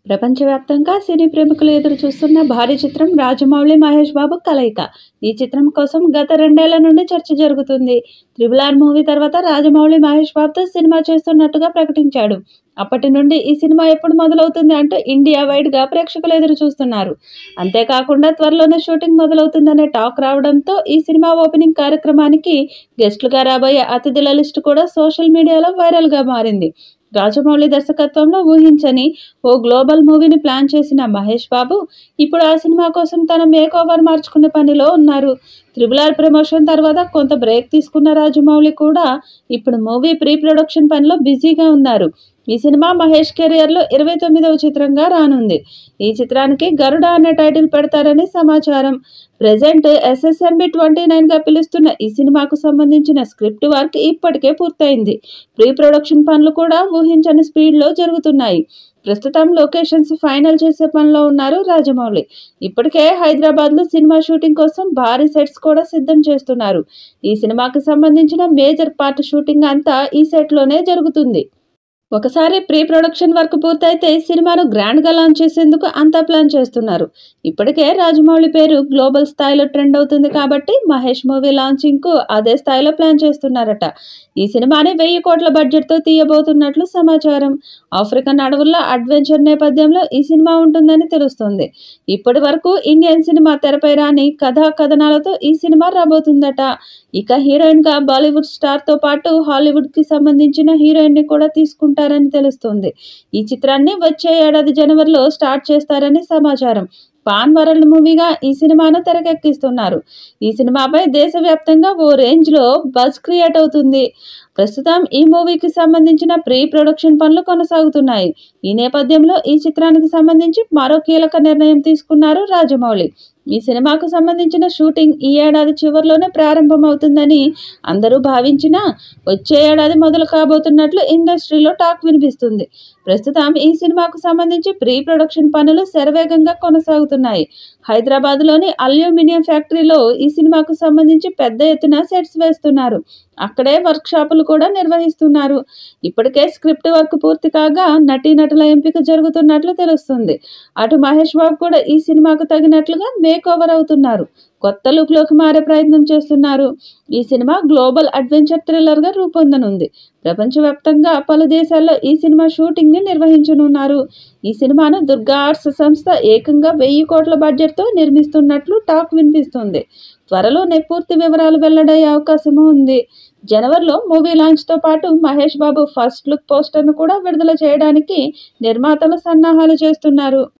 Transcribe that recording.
ప్రపంచవ్యాప్తంగా సినీ ప్రేమికులు ఎదురు చూస్తున్న భారీ చిత్రం రాజమౌళి మహేష్ బాబు కలయిక ఈ చిత్రం కోసం గత రెండేళ్ల నుండి చర్చ జరుగుతుంది త్రిబుల్ ఆర్ మూవీ తర్వాత రాజమౌళి మహేష్ బాబుతో సినిమా చేస్తున్నట్టుగా ప్రకటించాడు అప్పటి నుండి ఈ సినిమా ఎప్పుడు మొదలవుతుంది అంటూ ఇండియా వైడ్ గా ప్రేక్షకులు ఎదురు చూస్తున్నారు అంతేకాకుండా త్వరలోనే షూటింగ్ మొదలవుతుందనే టాక్ రావడంతో ఈ సినిమా ఓపెనింగ్ కార్యక్రమానికి గెస్టులుగా రాబోయే అతిథుల లిస్టు కూడా సోషల్ మీడియాలో వైరల్ గా మారింది రాజమౌళి దర్శకత్వంలో ఊహించని ఓ గ్లోబల్ మూవీని ప్లాన్ చేసిన మహేష్ బాబు ఇప్పుడు ఆ సినిమా కోసం తన మేక్ ఓవర్ మార్చుకునే పనిలో ఉన్నారు త్రిబుల్ ఆర్ ప్రమోషన్ తర్వాత కొంత బ్రేక్ తీసుకున్న రాజమౌళి కూడా ఇప్పుడు మూవీ ప్రీ ప్రొడక్షన్ పనిలో బిజీగా ఉన్నారు ఈ సినిమా మహేష్ కెరియర్లో ఇరవై తొమ్మిదవ చిత్రంగా రానుంది ఈ చిత్రానికి గరుడ అనే టైటిల్ పెడతారని సమాచారం ప్రజెంట్ ఎస్ఎస్ఎంబి ట్వంటీ నైన్గా పిలుస్తున్న ఈ సినిమాకు సంబంధించిన స్క్రిప్ట్ వర్క్ ఇప్పటికే పూర్తయింది ప్రీ ప్రొడక్షన్ పనులు కూడా ఊహించని స్పీడ్లో జరుగుతున్నాయి ప్రస్తుతం లొకేషన్స్ ఫైనల్ చేసే పనిలో ఉన్నారు రాజమౌళి ఇప్పటికే హైదరాబాద్లో సినిమా షూటింగ్ కోసం భారీ సెట్స్ కూడా సిద్ధం చేస్తున్నారు ఈ సినిమాకి సంబంధించిన మేజర్ పార్ట్ షూటింగ్ అంతా ఈ సెట్లోనే జరుగుతుంది ఒకసారి ప్రీ ప్రొడక్షన్ వర్క్ పూర్తయితే సినిమాను గ్రాండ్గా లాంచ్ చేసేందుకు అంతా ప్లాన్ చేస్తున్నారు ఇప్పటికే రాజమౌళి పేరు గ్లోబల్ స్థాయిలో ట్రెండ్ అవుతుంది కాబట్టి మహేష్ మూవీ లాంచింగ్కు అదే స్థాయిలో ప్లాన్ చేస్తున్నారట ఈ సినిమాని వెయ్యి కోట్ల బడ్జెట్తో తీయబోతున్నట్లు సమాచారం ఆఫ్రికన్ అడవుల్లో అడ్వెంచర్ నేపథ్యంలో ఈ సినిమా ఉంటుందని తెలుస్తుంది ఇప్పటి వరకు ఇండియన్ సినిమా తెరపై రాని కథా కథనాలతో ఈ సినిమా రాబోతుందట ఇక హీరోయిన్గా బాలీవుడ్ స్టార్తో పాటు హాలీవుడ్కి సంబంధించిన హీరోయిన్ని కూడా తీసుకుంటారని తెలుస్తుంది ఈ చిత్రాన్ని వచ్చే ఏడాది జనవరిలో స్టార్ట్ చేస్తారని సమాచారం పాన్ వరల్డ్ మూవీగా ఈ సినిమాను తెరకెక్కిస్తున్నారు ఈ సినిమాపై దేశవ్యాప్తంగా ఓ రేంజ్లో బజ్ క్రియేట్ అవుతుంది ప్రస్తుతం ఈ మూవీకి సంబంధించిన ప్రీ ప్రొడక్షన్ పనులు కొనసాగుతున్నాయి ఈ నేపథ్యంలో ఈ చిత్రానికి సంబంధించి మరో కీలక నిర్ణయం తీసుకున్నారు రాజమౌళి ఈ సినిమాకు సంబంధించిన షూటింగ్ ఈ ఏడాది చివరిలోనే ప్రారంభమవుతుందని అందరూ భావించినా వచ్చే ఏడాది మొదలు కాబోతున్నట్లు ఇండస్ట్రీలో టాక్ వినిపిస్తుంది ప్రస్తుతం ఈ సినిమాకు సంబంధించి ప్రీ ప్రొడక్షన్ పనులు శరవేగంగా కొనసాగుతున్నాయి హైదరాబాద్లోని అల్యూమినియం ఫ్యాక్టరీలో ఈ సినిమాకు సంబంధించి పెద్ద ఎత్తున సెట్స్ వేస్తున్నారు అక్కడే వర్క్ షాపులు కూడా నిర్వహిస్తున్నారు ఇప్పటికే స్క్రిప్ట్ వర్క్ పూర్తి కాగా నటీనటుల ఎంపిక జరుగుతున్నట్లు తెలుస్తుంది అటు మహేష్ బాబు కూడా ఈ సినిమాకు తగినట్లుగా మేక్ ఓవర్ అవుతున్నారు కొత్త లుక్లోకి మారే ప్రయత్నం చేస్తున్నారు ఈ సినిమా గ్లోబల్ అడ్వెంచర్ థ్రిల్లర్గా రూపొందనుంది ప్రపంచవ్యాప్తంగా పలు దేశాల్లో ఈ సినిమా షూటింగ్ని నిర్వహించనున్నారు ఈ సినిమాను దుర్గా ఆర్ట్స్ సంస్థ ఏకంగా వెయ్యి కోట్ల బడ్జెట్తో నిర్మిస్తున్నట్లు టాక్ వినిపిస్తుంది త్వరలోనే పూర్తి వివరాలు వెల్లడయ్యే అవకాశం ఉంది జనవరిలో మూవీ లాంచ్తో పాటు మహేష్ బాబు ఫస్ట్ లుక్ పోస్టర్ను కూడా విడుదల చేయడానికి నిర్మాతలు సన్నాహాలు చేస్తున్నారు